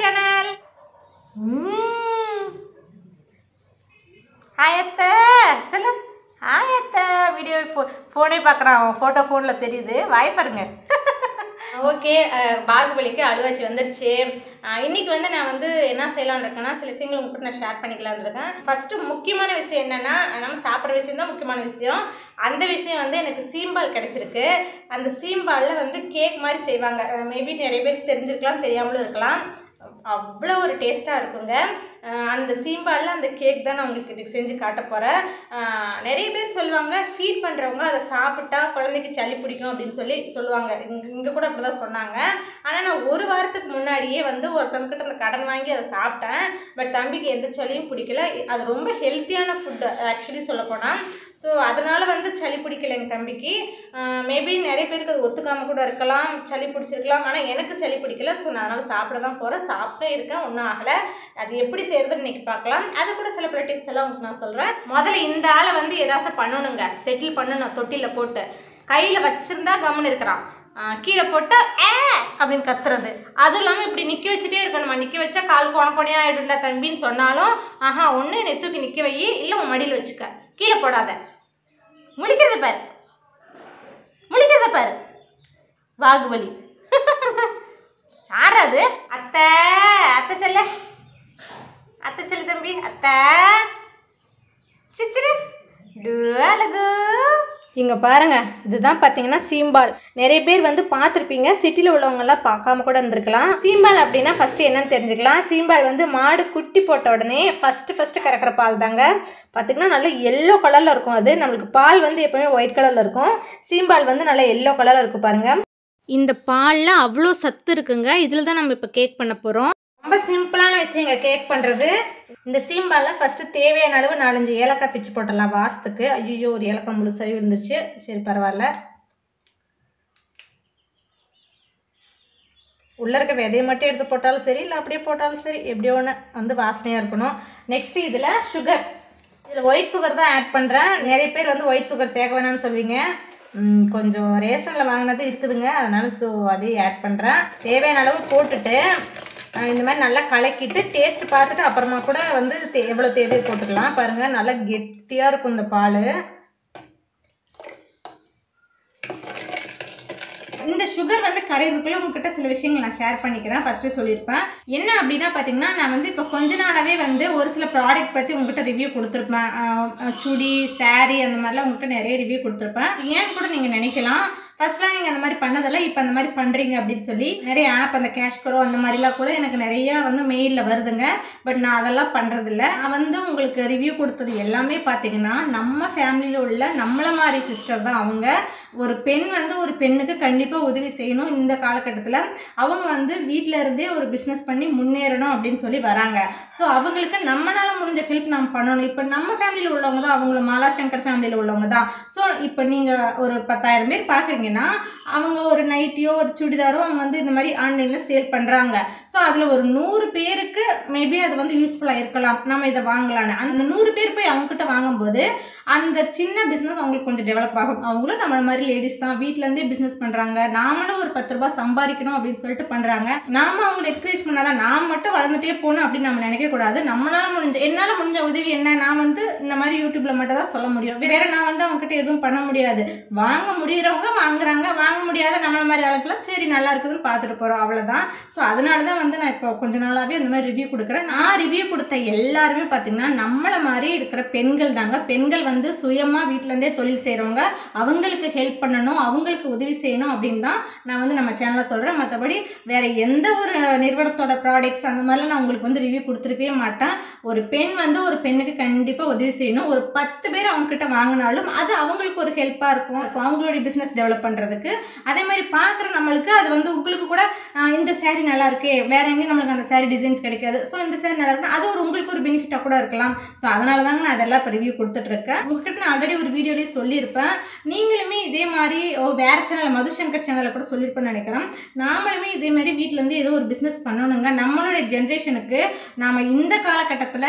channel hi அத்தை சொல்லு hi அத்தை வீடியோ ஃபோ ஃபோனே பார்க்குறான் ஃபோட்டோ ஃபோனில் தெரியுது வாய் பாருங்க ஓகே பாகுபலிக்கு அழுவாச்சி வந்துருச்சு அஹ், இன்னைக்கு வந்து நான் வந்து என்ன செய்யலாம்னு இருக்கேன்னா சில விஷயங்கள் உங்ககிட்ட நான் ஷேர் பண்ணிக்கலாம்னு இருக்கேன் ஃபஸ்ட்டு முக்கியமான விஷயம் என்னென்னா நம்ம சாப்பிட்ற விஷயம் தான் முக்கியமான விஷயம் அந்த விஷயம் வந்து எனக்கு சீம்பால் கிடச்சிருக்கு அந்த சீம்பாலில் வந்து கேக் மாதிரி செய்வாங்க மேபி நிறைய பேருக்கு தெரிஞ்சிருக்கலாம் தெரியாமலும் இருக்கலாம் அவ்வளோ ஒரு டேஸ்ட்டாக இருக்குங்க அஹ் அந்த சீம்பாலில் அந்த கேக் தான் நான் உங்களுக்கு இதுக்கு செஞ்சு காட்ட போகிறேன் நிறைய பேர் சொல்லுவாங்க ஃபீட் பண்ணுறவங்க அதை சாப்பிட்டா குழந்தைக்கு சளி பிடிக்கும் அப்படின்னு சொல்லி சொல்லுவாங்க இங்கே இங்கே கூட அப்படி தான் சொன்னாங்க ஆனால் நான் ஒரு வாரத்துக்கு முன்னாடியே வந்து ஒருத்தவங்ககிட்ட அந்த கடன் வாங்கி அதை சாப்பிட்டேன் பட் தம்பிக்கு எந்த சளியும் பிடிக்கல அது ரொம்ப ஹெல்த்தியான ஃபுட்டு ஆக்சுவலி சொல்லப்போனால் ஸோ அதனால் வந்து சளி பிடிக்கல எங்கள் தம்பிக்கு மேபி நிறைய பேருக்கு அது ஒத்துக்காமல் கூட இருக்கலாம் சளி பிடிச்சிருக்கலாம் ஆனால் எனக்கு சளி பிடிக்கல ஸோ நான் அதனால் சாப்பிட தான் போகிறேன் சாப்பிட்டே இருக்கேன் ஒன்றும் ஆகலை அது எப்படி செய்கிறதுன்னு இன்னைக்கு பார்க்கலாம் அது கூட சில பல டிப்ஸ் எல்லாம் உங்களுக்கு நான் சொல்கிறேன் முதல்ல இந்த ஆளை வந்து ஏதாச்சும் பண்ணணுங்க செட்டில் பண்ணணும் தொட்டியில் போட்டு கையில் வச்சிருந்தா கம்முன்னு இருக்கிறான் ஆஹ் கீழே போட்டு ஏ அப்படின்னு கத்துறது அதுவும் இல்லாமல் இப்படி நிற்க வச்சுட்டே இருக்கணுமா நிற்க வச்சா கால் கொணக்கொனையா ஆகிடும்டா தம்பின்னு சொன்னாலும் ஆஹா ஒன்று என்னை தூக்கி நிற்க வை இல்லை உன் மடியில் வச்சுக்க கீழே போடாத முழிக்கிறத பாரு முழிக்கிறத பாரு பாகுபலி யார் அது அத்தை அத்தை செல்ல அத்தை செல்லு தம்பி அத்தை சிச்சிரு அழகு இங்கே பாருங்க இதுதான் பார்த்தீங்கன்னா சீம்பால் நிறைய பேர் வந்து பார்த்துருப்பீங்க சிட்டியில் உள்ளவங்கெல்லாம் பார்க்காம கூட இருந்திருக்கலாம் சீம்பால் அப்படின்னா ஃபஸ்ட்டு என்னன்னு தெரிஞ்சுக்கலாம் சீம்பால் வந்து மாடு குட்டி போட்ட உடனே ஃபஸ்ட்டு ஃபஸ்ட்டு கறக்கிற பால் தாங்க பார்த்திங்கன்னா நல்லா எல்லோ கலரில் இருக்கும் அது நம்மளுக்கு பால் வந்து எப்போவுமே ஒயிட் கலரில் இருக்கும் சீம்பால் வந்து நல்லா எல்லோ கலரில் இருக்கும் பாருங்கள் இந்த பாலில் அவ்வளோ சத்து இருக்குங்க இதில் தான் நம்ம இப்போ கேக் பண்ண போகிறோம் ரொம்ப சிம்பிளான விஷயங்க கேக் பண்ணுறது இந்த சீம்பாலில் ஃபஸ்ட்டு தேவையான அளவு நாலஞ்சு ஏலக்காய் பிச்சு போட்டுடலாம் வாசத்துக்கு ஐயோ ஒரு ஏலக்காய் முழுசாகவே இருந்துச்சு சரி பரவாயில்ல உள்ளே இருக்க விதையை மட்டும் எடுத்து போட்டாலும் சரி இல்லை அப்படியே போட்டாலும் சரி எப்படியோ ஒன்று வந்து வாசனையாக இருக்கணும் நெக்ஸ்ட்டு இதில் சுகர் இதில் ஒயிட் சுகர் தான் ஆட் பண்ணுறேன் நிறைய பேர் வந்து ஒயிட் சுகர் சேர்க்க வேணாம்னு சொல்வீங்க ம், கொஞ்சம் ரேஷனில் வாங்கினது இருக்குதுங்க அதனால ஸோ அதையும் ஆட் பண்ணுறேன் தேவையான அளவு போட்டுட்டு அஹ், இந்த மாதிரி நல்லா கலக்கிட்டு டேஸ்ட் பார்த்துட்டு அப்புறமா கூட வந்து தே- எவ்வளோ தேவையோ போட்டுக்கலாம் பாருங்கள் நல்லா கெட்டியாக இருக்கும் இந்த பால் இந்த சுகர் வந்து கரையிறதுக்குள்ள உங்ககிட்ட சில விஷயங்கள் நான் ஷேர் பண்ணிக்கிறேன் ஃபஸ்ட்டு சொல்லியிருப்பேன் என்ன அப்படின்னா பார்த்தீங்கன்னா நான் வந்து இப்போ கொஞ்ச நாளாவே வந்து ஒரு சில ப்ராடக்ட் பற்றி உங்ககிட்ட ரிவ்யூ கொடுத்துருப்பேன் அஹ் அஹ் சுடி saree அந்த மாதிரிலாம் உங்ககிட்ட நிறைய ரிவ்யூ கொடுத்துருப்பேன் ஏன்னு கூட நீங்கள் நினைக்கலாம் ஃபர்ஸ்ட்லாம் நீங்கள் அந்த மாதிரி பண்ணதில்ல இப்போ அந்த மாதிரி பண்ணுறீங்க அப்படின்னு சொல்லி நிறைய ஆப் அந்த கேஷ்கரோ அந்த மாதிரிலாம் கூட எனக்கு நிறையா வந்து மெயிலில் வருதுங்க பட் நான் அதெல்லாம் பண்ணுறதில்ல நான் வந்து உங்களுக்கு ரிவ்யூ கொடுத்தது எல்லாமே பார்த்தீங்கன்னா நம்ம ஃபேமிலியில் உள்ள நம்மள மாதிரி சிஸ்டர் தான் அவங்க ஒரு பெண் வந்து ஒரு பெண்ணுக்கு கண்டிப்பாக உதவி செய்யணும் இந்த காலகட்டத்தில் அவங்க வந்து வீட்டில் இருந்தே ஒரு பிஸ்னஸ் பண்ணி முன்னேறணும் அப்படின்னு சொல்லி வராங்க ஸோ அவங்களுக்கு நம்மளால முடிஞ்ச ஹெல்ப் நம்ம பண்ணணும் இப்போ நம்ம ஃபேமிலியில் உள்ளவங்க தான் அவங்கள மாலா சங்கர் ஃபேமிலியில் உள்ளவங்க தான் ஸோ இப்போ நீங்கள் ஒரு பத்தாயிரம் பேர் பார்க்குறீங்கன்னா அவங்க ஒரு நைட்டியோ ஒரு சுடிதாரோ அவங்க வந்து இந்த மாதிரி ஆன்லைனில் சேல் பண்ணுறாங்க ஸோ அதில் ஒரு நூறு பேருக்கு மேபி அது வந்து யூஸ்ஃபுல்லாக இருக்கலாம் நம்ம இதை வாங்கலான்னு அந்த நூறு பேர் போய் அவங்ககிட்ட வாங்கும்போது அந்த சின்ன பிஸ்னஸ் அவங்களுக்கு கொஞ்சம் டெவலப் ஆகும் அவங்களும் நம்மள மாதிரி லேடிஸ் தான் வீட்டிலேருந்தே பிஸ்னஸ் பண்ணுறாங்க நாமளும் ஒரு பத்து ரூபாய் சம்பாதிக்கணும் அப்படின்னு சொல்லிட்டு பண்ணுறாங்க நாம அவங்களை என்கரேஜ் பண்ணாதான் நான் மட்டும் வளர்ந்துட்டே போகணும் அப்படின்னு நம்ம நினைக்கக்கூடாது நம்மளால முடிஞ்ச என்னால் முடிஞ்ச உதவி என்ன நான் வந்து இந்த மாதிரி யூடியூப்ல மட்டும் தான் சொல்ல முடியும் வேற நான் வந்து அவங்ககிட்ட எதுவும் பண்ண முடியாது வாங்க முடியறவங்க வாங்குறாங்க வாங்க முடியாத நம்மள மாதிரி ஆளுக்கெல்லாம் சரி நல்லா இருக்குதுன்னு பார்த்துட்டு போகிறோம் அவ்வளோதான் ஸோ அதனால தான் வந்து நான் இப்போ கொஞ்ச நாளாகவே இந்த மாதிரி ரிவ்யூ கொடுக்குறேன் நான் ரிவ்யூ கொடுத்த எல்லாருமே பார்த்தீங்கன்னா நம்மள மாதிரி இருக்கிற பெண்கள் தாங்க பெண்கள் வந்து சுயமாக வீட்டிலேருந்தே தொழில் செய்கிறவங்க அவங்களுக்கு ஹெல்ப் பண்ணணும் அவங்களுக்கு உதவி செய்யணும் அப்படின்னு தான் நான் வந்து நம்ம சேனலில் சொல்கிறேன் மற்றபடி வேற எந்த ஒரு நிறுவனத்தோட ப்ராடக்ட்ஸ் அந்த மாதிரிலாம் நான் உங்களுக்கு வந்து ரிவ்யூ கொடுத்துருக்கவே மாட்டேன் ஒரு பெண் வந்து ஒரு பெண்ணுக்கு கண்டிப்பாக உதவி செய்யணும் ஒரு பத்து பேர் அவங்க கிட்ட வாங்கினாலும் அது அவங்களுக்கு ஒரு ஹெல்ப்பாக இருக்கும் இப்போ அவங்களுடைய பிஸ்னஸ் டெவலப் பண்ணுறதுக்கு அதே மாதிரி பார்க்குற நம்மளுக்கு அது வந்து உங்களுக்கு கூட ஆஹ், இந்த saree நல்லா இருக்கே வேற எங்கேயும் நம்மளுக்கு அந்த saree டிசைன்ஸ் கிடைக்காது ஸோ இந்த saree நல்லா இருக்கு அது ஒரு உங்களுக்கு ஒரு பெனிஃபிட்டாக கூட இருக்கலாம் ஸோ அதனால தாங்க நான் அதெல்லாம் இப்போ ரிவ்யூ கொடுத்துட்ருக்கேன் உங்ககிட்ட நான் ஆல்ரெடி ஒரு வீடியோலேயே சொல்லியிருப்பேன் நீங்களுமே இதே இதே மாதிரி ஓ வேற சேனல் மதுசங்கர் சேனலில் கூட சொல்லியிருப்பேன்னு நினைக்கிறேன் நாமளுமே இதே மாதிரி வீட்டிலேருந்து ஏதோ ஒரு பிஸ்னஸ் பண்ணணுங்க நம்மளுடைய ஜென்ரேஷனுக்கு நாம் இந்த காலகட்டத்தில்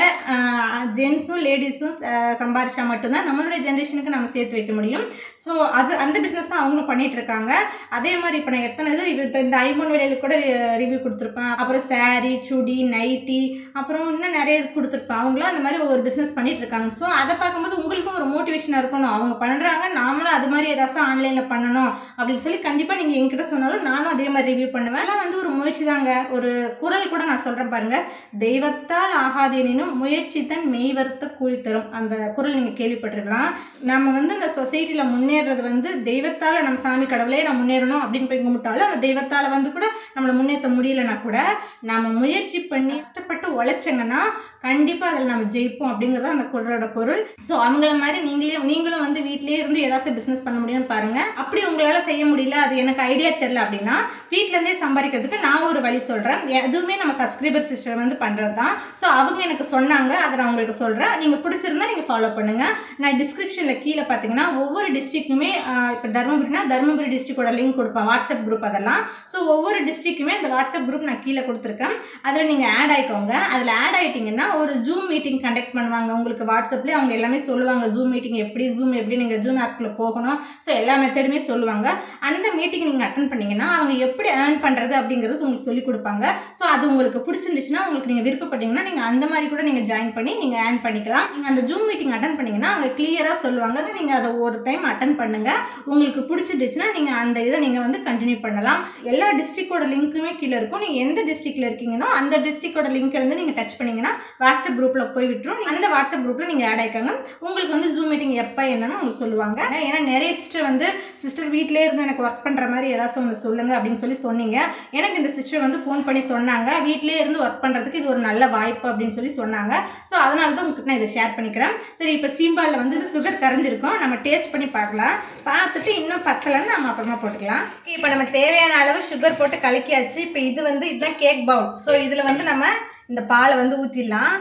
ஜென்ஸும் லேடிஸும் சம்பாரிச்சா மட்டும்தான் நம்மளுடைய ஜென்ரேஷனுக்கு நம்ம சேர்த்து வைக்க முடியும் ஸோ அது அந்த பிஸ்னஸ் தான் அவங்களும் பண்ணிட்டு இருக்காங்க அதே மாதிரி இப்போ நான் எத்தனை இது review- இந்த ஐமோன் விலையில கூட ரிவ்யூ கொடுத்துருப்பேன் அப்புறம் saree சுடி நைட்டி அப்புறம் இன்னும் நிறைய இது கொடுத்துருப்பேன் அவங்களும் அந்த மாதிரி ஒரு பிஸ்னஸ் பண்ணிட்டு இருக்காங்க ஸோ அதை பார்க்கும்போது உங்களுக்கும் ஒரு மோட்டிவேஷனாக இருக்கணும் அவங்க பண்ணுறாங்க நாமளும் அது மாதிரி ஏதாச்சும் ஆன்லைனில் பண்ணணும் அப்படின்னு சொல்லி கண்டிப்பாக நீங்கள் என்கிட்ட சொன்னாலும் நானும் அதே மாதிரி ரிவ்யூ பண்ணுவேன் எல்லாம் வந்து ஒரு முயற்சி தாங்க ஒரு குரல் கூட நான் சொல்கிறேன் பாருங்க தெய்வத்தால் ஆகாது எனினும் முயற்சி தன் மெய்வருத்த கூலி தரும் அந்த குரல் நீங்கள் கேள்விப்பட்டிருக்கலாம் நம்ம வந்து இந்த சொசைட்டியில் முன்னேறது வந்து தெய்வத்தால் நம்ம சாமி கடவுளே நான் முன்னேறணும் அப்படின்னு போய் கும்பிட்டாலும் அந்த தெய்வத்தால் வந்து கூட நம்மளை முன்னேற்ற முடியலனா கூட நம்ம முயற்சி பண்ணி கஷ்டப்பட்டு உழைச்சங்கன்னா கண்டிப்பாக அதில் நம்ம ஜெயிப்போம் அப்படிங்கிறது அந்த குரலோட பொருள் ஸோ அவங்கள மாதிரி நீங்களே நீங்களும் வந்து வீட்டிலேயே இருந்து ஏதாச்சும் பிஸ்னஸ் பண்ண முடியும்னு பாருங்க அப்படி உங்களால் செய்ய முடியல அது எனக்கு ஐடியா தெரில அப்படின்னா வீட்டிலேருந்தே சம்பாதிக்கிறதுக்கு நான் ஒரு வழி சொல்கிறேன் எதுவுமே நம்ம சப்ஸ்கிரைபர் சிஸ்டர் வந்து பண்ணுறது தான் ஸோ அவங்க எனக்கு சொன்னாங்க அதை நான் உங்களுக்கு சொல்கிறேன் நீங்கள் பிடிச்சிருந்தா நீங்கள் ஃபாலோ பண்ணுங்கள் நான் டிஸ்கிரிப்ஷனில் கீழே பார்த்தீங்கன்னா ஒவ்வொரு டிஸ்ட்ரிக்ட்டுமே இப்போ தருமபுரினா தருமபுரி டிஸ்ட்ரிக்டோட லிங்க் கொடுப்பேன் வாட்ஸ்அப் குரூப் அதெல்லாம் ஸோ ஒவ்வொரு டிஸ்ட்ரிக்குமே அந்த வாட்ஸ்அப் குரூப் நான் கீழே கொடுத்துருக்கேன் அதில் நீங்கள் ஆட் ஆயிக்கோங்க அதில் ஆட் ஆயிட்டீங்கன்னா ஒரு ஜூம் மீட்டிங் கண்டக்ட் பண்ணுவாங்க உங்களுக்கு வாட்ஸ்அப்லேயே அவங்க எல்லாமே சொல்லுவாங்க ஜூம் மீட்டிங் எப்படி ஜூம் எப்படி நீங்கள் ஜூம் ஆப்குள்ளே போகணும் ஸோ எல்லா மெத்தடுமே சொல்லுவாங்க அந்த மீட்டிங் நீங்கள் அட்டன் பண்ணீங்கன்னா அவங்க எப்படி ஏர்ன் பண்ணுறது அப்படிங்கிறது உங்களுக்கு சொல்லிக் கொடுப்பாங்க ஸோ அது உங்களுக்கு பிடிச்சிருந்துச்சுன்னா உங்களுக்கு நீங்கள் விருப்பப்பட்டீங்கன்னா நீங்கள் அந்த மாதிரி கூட நீங்கள் ஜாயின் பண்ணி நீங்கள் ஏர்ன் பண்ணிக்கலாம் நீங்கள் அந்த ஜூம் மீட்டிங் அட்டன் பண்ணீங்கன்னா அவங்க கிளியராக சொல்லுவாங்க அது நீங்கள் அதை ஒரு டைம் அட்டன் பண்ணுங்கள் உங்களுக்கு பிடிச்சிருந்துச்சுன்னா நீங்கள் அந்த இதை நீங்கள் வந்து கண்டினியூ பண்ணலாம் எல்லா டிஸ்ட்ரிக்டோட லிங்க்குமே கீழே இருக்கும் நீங்கள் எந்த டிஸ்ட்ரிக்டில் இருக்கீங்களோ அந்த டிஸ்ட்ரிக்டோட லிங்க் இருந்து நீங்கள் டச் பண்ணீங்கன்னா வாட்ஸ்அப் குரூப்பில் போய் விட்டுரும் அந்த வாட்ஸ்அப் குரூப்பில் நீங்கள் ஆட் ஆயிக்காங்க உங்களுக்கு வந்து ஜூம் மீட்டிங் எப்போ என்னன்னு உங்களுக்கு சொல்லுவாங்க ஏன்னா நிறைய சிஸ்டர் வந்து சிஸ்டர் வீட்டிலே இருந்து எனக்கு ஒர்க் பண்ணுற மாதிரி ஏதாச்சும் ஒன்று சொல்லுங்கள் அப்படின்னு சொல்லி சொன்னீங்க எனக்கு இந்த சிஸ்டர் வந்து ஃபோன் பண்ணி சொன்னாங்க வீட்டிலே இருந்து ஒர்க் பண்ணுறதுக்கு இது ஒரு நல்ல வாய்ப்பு அப்படின்னு சொல்லி சொன்னாங்க ஸோ அதனால தான் உங்களுக்கு நான் இதை ஷேர் பண்ணிக்கிறேன் சரி இப்போ சீம்பாலில் வந்து சுகர் கரைஞ்சிருக்கும் நம்ம டேஸ்ட் பண்ணி பார்க்கலாம் பார்த்துட்டு இன்னும் பத்தலைன்னு நம்ம அப்புறமா போட்டுக்கலாம் இப்போ நம்ம தேவையான அளவு சுகர் போட்டு கலக்கியாச்சு இப்போ இது வந்து இதுதான் கேக் பவுல் ஸோ இதில் வந்து நம்ம இந்த பாலை வந்து ஊற்றிடலாம்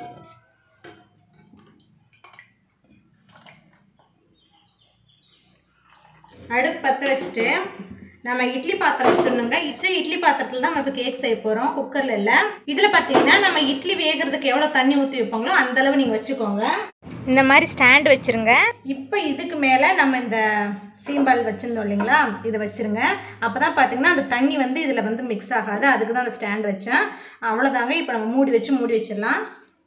அடுப்பு பற்ற வச்சுட்டு நம்ம இட்லி பாத்திரம் வச்சிடணுங்க இட்லி இட்லி பாத்திரத்தில் தான் நம்ம இப்போ கேக் செய்ய போகிறோம் குக்கரில் இல்லை இதில் பார்த்தீங்கன்னா நம்ம இட்லி வேகிறதுக்கு எவ்வளோ தண்ணி ஊற்றி வைப்பாங்களோ அந்த அளவு நீங்கள் வச்சுக்கோங்க இந்த மாதிரி ஸ்டாண்ட் வச்சுருங்க இப்போ இதுக்கு மேலே நம்ம இந்த சீம்பால் வச்சுருந்தோம் இல்லைங்களா இதை வச்சுருங்க அப்போ தான் பார்த்தீங்கன்னா அந்த தண்ணி வந்து இதில் வந்து மிக்ஸ் ஆகாது அதுக்கு தான் அந்த ஸ்டாண்ட் வச்சேன் அவ்வளோதாங்க இப்போ நம்ம மூடி வச்சு மூடி வச்சிடலாம்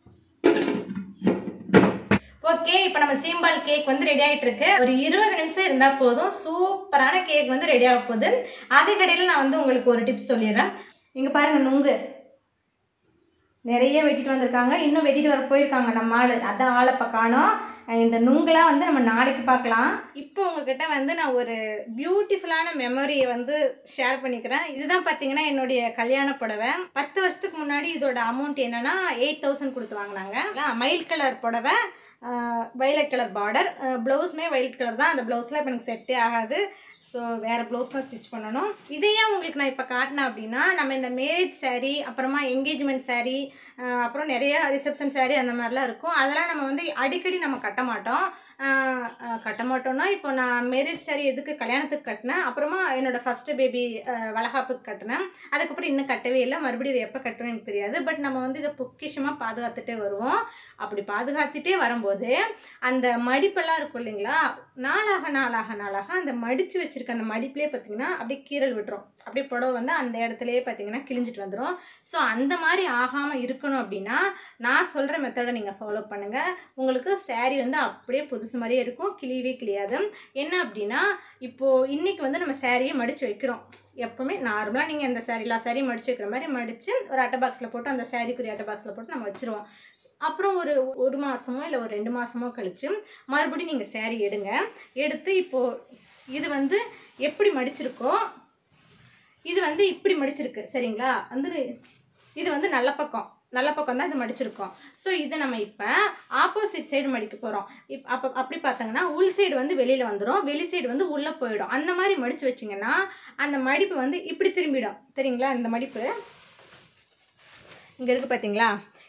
ஓகே இப்போ நம்ம சீம்பால் கேக் வந்து ரெடி ஆயிட்டு இருக்கு ஒரு இருபது நிமிஷம் இருந்தால் போதும் சூப்பரான கேக் வந்து ரெடி ஆக போகுது அதுக்கடையில் நான் வந்து உங்களுக்கு ஒரு டிப்ஸ் சொல்லிடுறேன் இங்கே பாருங்க நுங்கு நிறைய வெட்டிட்டு வந்திருக்காங்க இன்னும் வெட்டிட்டு வர போயிருக்காங்க நம்ம ஆள் அதான் ஆளை இப்போ காணோம் இந்த நுங்கெலாம் வந்து நம்ம நாளைக்கு பார்க்கலாம் இப்போ உங்ககிட்ட வந்து நான் ஒரு பியூட்டிஃபுல்லான மெமரியை வந்து ஷேர் பண்ணிக்கிறேன் இதுதான் பார்த்தீங்கன்னா என்னுடைய கல்யாண புடவை பத்து வருஷத்துக்கு முன்னாடி இதோட அமௌண்ட் என்னன்னா எயிட் தௌசண்ட் கொடுத்து வாங்கினாங்க மயில் கலர் புடவை வைலட் கலர் பார்டர் ப்ளவுஸுமே வைலட் கலர் தான் அந்த ப்ளவுஸ்லாம் இப்போ எனக்கு செட்டே ஆகாது ஸோ வேறு ப்ளவுஸ் தான் ஸ்டிச் பண்ணணும் இதையே உங்களுக்கு நான் இப்போ காட்டினேன் அப்படின்னா நம்ம இந்த மேரேஜ் saree அப்புறமா என்கேஜ்மெண்ட் saree அஹ் அப்புறம் நிறைய ரிசப்ஷன் saree அந்த மாதிரிலாம் இருக்கும் அதெல்லாம் நம்ம வந்து அடிக்கடி நம்ம கட்ட மாட்டோம் அஹ் அஹ் கட்ட மாட்டோம்னா இப்போ நான் மேரேஜ் saree எதுக்கு கல்யாணத்துக்கு கட்டினேன் அப்புறமா என்னோட ஃபஸ்ட்டு பேபி வளகாப்புக்கு கட்டினேன் அதுக்கப்புறம் இன்னும் கட்டவே இல்லை மறுபடியும் இதை எப்போ கட்டுவேன்னு எனக்கு தெரியாது பட் நம்ம வந்து இதை பொக்கிஷமாக பாதுகாத்துட்டே வருவோம் அப்படி பாதுகாத்துட்டே வரும்போது அந்த மடிப்பெல்லாம் இருக்கும் இல்லைங்களா நாளாக நாளாக நாளாக அந்த மடித்து வச்சிருக்க அந்த மடிப்புலேயே பார்த்தீங்கன்னா அப்படியே கீறல் விட்டுரும் அப்படியே புடவை வந்து அந்த இடத்துலயே பார்த்தீங்கன்னா கிழிஞ்சிட்டு வந்துடும் ஸோ அந்த மாதிரி ஆகாமல் இருக்கணும் அப்படின்னா நான் சொல்கிற மெத்தடை நீங்கள் ஃபாலோ பண்ணுங்கள் உங்களுக்கு saree வந்து அப்படியே புதுசு மாதிரியே இருக்கும் கிளியவே கிளியாது என்ன அப்படின்னா இப்போது இன்றைக்கி வந்து நம்ம சாரியை மடித்து வைக்கிறோம் எப்போவுமே நார்மலாக நீங்கள் இந்த saree எல்லா சாரியும் மடித்து வைக்கிற மாதிரி மடித்து ஒரு அட்டை பாக்ஸில் போட்டு அந்த சாரிக்குரிய அட்டை பாக்ஸில் போட்டு நம்ம வச்சுருவோம் அப்புறம் ஒரு ஒரு மாதமோ இல்லை ஒரு ரெண்டு மாதமோ கழித்து மறுபடியும் நீங்கள் saree எடுங்க எடுத்து இப்போது இது வந்து எப்படி மடிச்சிருக்கோ இது வந்து இப்படி மடிச்சிருக்கு சரிங்களா வந்து இது வந்து நல்ல பக்கம் நல்ல பக்கம் தான் இது மடிச்சிருக்கோம் ஸோ இதை நம்ம இப்போ ஆப்போசிட் சைடு மடிக்க போகிறோம் இப் அப்போ அப்படி பார்த்தாங்கன்னா உள் சைடு வந்து வெளியில் வந்துடும் வெளி சைடு வந்து உள்ளே போயிடும் அந்த மாதிரி மடித்து வச்சிங்கன்னா அந்த மடிப்பு வந்து இப்படி திரும்பிடும் சரிங்களா இந்த மடிப்பு இங்கே இருக்குது பார்த்தீங்களா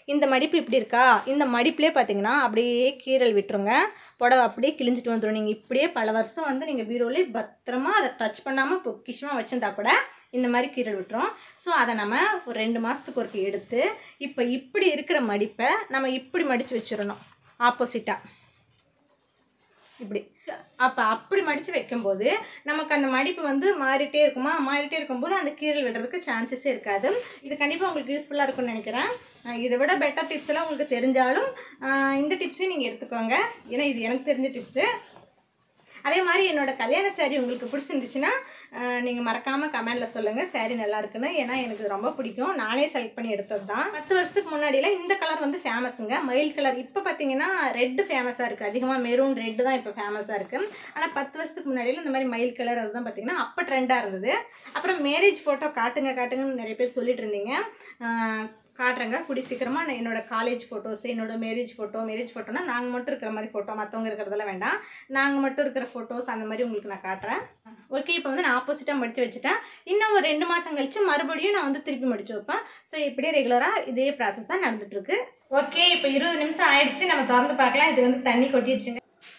இந்த மடிப்பு இப்படி இருக்கா இந்த மடிப்புலேயே பார்த்தீங்கன்னா அப்படியே கீரல் விட்டுருங்க புடவை அப்படியே கிழிஞ்சிட்டு வந்துடும் நீங்கள் இப்படியே பல வருஷம் வந்து நீங்கள் பீரோலே பத்திரமா அதை டச் பண்ணாமல் பொக்கிஷமாக வச்சிருந்தா கூட இந்த மாதிரி கீரல் விட்டுரும் ஸோ அதை நம்ம ஒரு ரெண்டு மாதத்துக்கு ஒருக்க எடுத்து இப்போ இப்படி இருக்கிற மடிப்பை நம்ம இப்படி மடித்து வச்சிடணும் ஆப்போசிட்டாக இப்படி அப்போ அப்படி மடித்து வைக்கும்போது நமக்கு அந்த மடிப்பு வந்து மாறிட்டே இருக்குமா மாறிட்டே இருக்கும்போது அந்த கீரல் விடுறதுக்கு சான்சஸே இருக்காது இது கண்டிப்பாக உங்களுக்கு யூஸ்ஃபுல்லாக இருக்கும்னு நினைக்கிறேன் அஹ் இதை விட பெட்டர் டிப்ஸ் எல்லாம் உங்களுக்கு தெரிஞ்சாலும் அஹ் இந்த டிப்ஸையும் நீங்கள் எடுத்துக்கோங்க ஏன்னா இது எனக்கு தெரிஞ்ச டிப்ஸு அதே மாதிரி என்னோட கல்யாண saree உங்களுக்கு பிடிச்சிருந்துச்சுன்னா நீங்கள் மறக்காமல் கமெண்டில் சொல்லுங்கள் saree நல்லா இருக்குன்னு ஏன்னா எனக்கு இது ரொம்ப பிடிக்கும் நானே செலக்ட் பண்ணி எடுத்தது தான் பத்து வருஷத்துக்கு முன்னாடிலாம் இந்த கலர் வந்து ஃபேமஸுங்க மயில் கலர் இப்போ பார்த்தீங்கன்னா ரெட்டு ஃபேமஸாக இருக்குது அதிகமாக மெரூன் ரெட்டு தான் இப்போ ஃபேமஸாக இருக்குது ஆனால் பத்து வருஷத்துக்கு முன்னாடியில் இந்த மாதிரி மயில் கலர் அதுதான் பார்த்தீங்கன்னா அப்போ ட்ரெண்டாக இருந்தது அப்புறம் மேரேஜ் ஃபோட்டோ காட்டுங்க காட்டுங்கன்னு நிறைய பேர் சொல்லிட்டு இருந்தீங்க ஆஹ் காட்டுறேங்க கூடி சீக்கிரமாக நான் என்னோட காலேஜ் ஃபோட்டோஸ் என்னோட மேரேஜ் ஃபோட்டோ மேரேஜ் ஃபோட்டோனா நாங்கள் மட்டும் இருக்கிற மாதிரி ஃபோட்டோ மற்றவங்க இருக்கிறதெல்லாம் வேண்டாம் நாங்கள் மட்டும் இருக்கிற ஃபோட்டோஸ் அந்த மாதிரி உங்களுக்கு நான் காட்டுறேன் ஓகே இப்போ வந்து நான் ஆப்போசிட்டாக மடித்து வச்சுட்டேன் இன்னும் ஒரு ரெண்டு மாதம் கழிச்சு மறுபடியும் நான் வந்து திருப்பி மடித்து வைப்பேன் ஸோ இப்படியே ரெகுலராக இதே ப்ராசஸ் தான் நடந்துட்டுருக்கு ஓகே இப்போ இருபது நிமிஷம் ஆயிடுச்சு நம்ம திறந்து பார்க்கலாம் இது வந்து தண்ணி கொட்டிடுச்சுங்க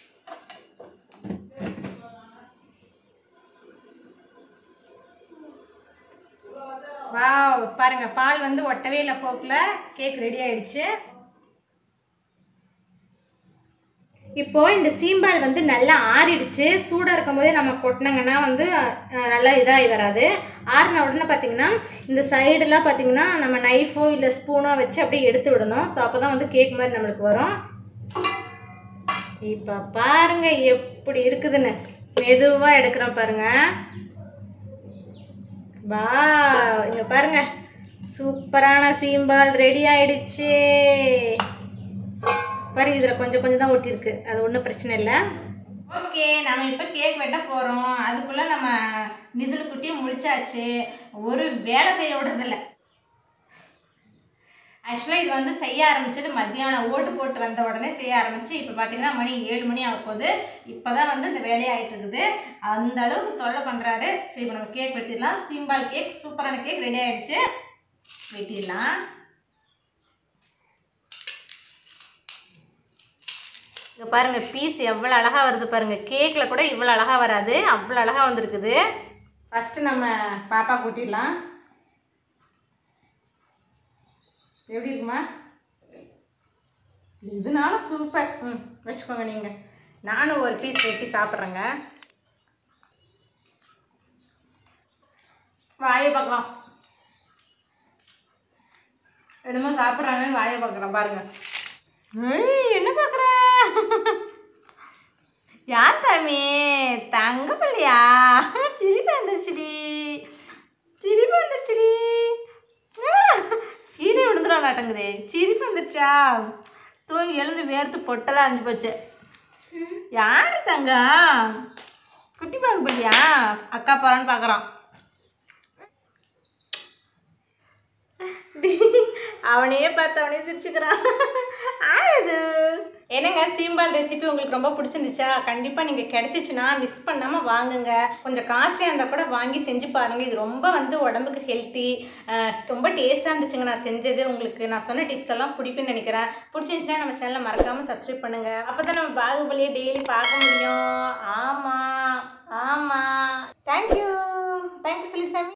வாவ் பாருங்க பால் வந்து ஒட்டவே இல்லை போக்கில் கேக் ரெடி ஆயிடுச்சு இப்போ இந்த சீம்பால் வந்து நல்லா ஆறிடுச்சு சூடாக இருக்கும்போதே நம்ம கொட்டினாங்கன்னா வந்து அஹ், நல்லா இதாகி வராது ஆறின உடனே பார்த்தீங்கன்னா இந்த சைடெல்லாம் பார்த்தீங்கன்னா நம்ம நைஃபோ இல்லை ஸ்பூனோ வச்சு அப்படியே எடுத்து விடணும் ஸோ அப்போ தான் வந்து கேக் மாதிரி நம்மளுக்கு வரும் இப்போ பாருங்க எப்படி இருக்குதுன்னு மெதுவாக எடுக்கிறோம் பாருங்க வா இங்க பாருங்க சூப்பரான சீம்பால் ரெடி ஆயிடுச்சு பாருங்க இதில் கொஞ்சம் கொஞ்சம் தான் ஒட்டியிருக்கு அது ஒன்றும் பிரச்சனை இல்லை ஓகே நம்ம இப்போ கேக் வெட்ட போகிறோம் அதுக்குள்ளே நம்ம நிதில் குட்டி முடிச்சாச்சு ஒரு வேலை செய்ய விடுறதில்ல ஆக்சுவலாக இது வந்து செய்ய ஆரம்பிச்சது மத்தியானம் ஓட்டு போட்டு வந்த உடனே செய்ய ஆரம்பிச்சு இப்போ பார்த்தீங்கன்னா மணி ஏழு மணி ஆக போகுது இப்போ தான் வந்து இந்த வேலையாயிட்டு இருக்குது அந்த அளவுக்கு தொல்லை பண்ணுறாரு சரி இப்போ நம்ம கேக் வெட்டிடலாம் சிம்பால் கேக் சூப்பரான கேக் ரெடி ஆயிடுச்சு வெட்டிடலாம் இங்கே பாருங்கள் பீஸ் எவ்வளோ அழகாக வருது பாருங்கள் கேக்கில் கூட இவ்வளோ அழகாக வராது அவ்வளோ அழகாக வந்திருக்குது ஃபஸ்ட்டு நம்ம பாப்பா கூட்டிடலாம் எப்படி இருக்குமா இதனாலும் சூப்பர் ம் வச்சுக்கோங்க நீங்கள் நானும் ஒரு பீஸ் வெட்டி சாப்பிட்றேங்க வாயை பார்க்கலாம் என்னமோ சாப்பிட்றாங்கன்னு வாயை பார்க்குறேன் பாருங்க ஏய், என்ன பார்க்குற யார் சாமி தங்க பிள்ளையா சிரிப்பு வந்துருச்சுடி சிரிப்பு வந்துருச்சுடி ஆ, கீழே விழுந்துடாட்டாங்குதே சிரிப்பு வந்துருச்சா தூங்கி எழுந்து வேர்த்து பொட்டெல்லாம் அழிஞ்சு போச்சு யார் தங்கம் குட்டி பார்க்க போலியா அக்கா போகிறான்னு பார்க்குறான் அவனையே பார்த்து அவனே சிரிச்சுக்கிறான் ஆயுது என்னங்க சீம்பால் ரெசிபி உங்களுக்கு ரொம்ப பிடிச்சிருந்துச்சா கண்டிப்பாக நீங்கள் கிடச்சிச்சின்னா மிஸ் பண்ணாமல் வாங்குங்க கொஞ்சம் காஸ்ட்லியாக இருந்தால் கூட வாங்கி செஞ்சு பாருங்கள் இது ரொம்ப வந்து உடம்புக்கு ஹெல்த்தி ரொம்ப டேஸ்ட்டாக இருந்துச்சுங்க நான் செஞ்சது உங்களுக்கு நான் சொன்ன டிப்ஸ் எல்லாம் பிடிக்கும்னு நினைக்கிறேன் பிடிச்சிருந்துச்சுன்னா நம்ம சேனலை மறக்காமல் சப்ஸ்கிரைப் பண்ணுங்கள் அப்போ தான் நம்ம பாகுபலியை டெய்லி பார்க்க முடியும் ஆமாம் ஆமாம் தேங்க்யூ தேங்க்யூ சொல்லி சாமி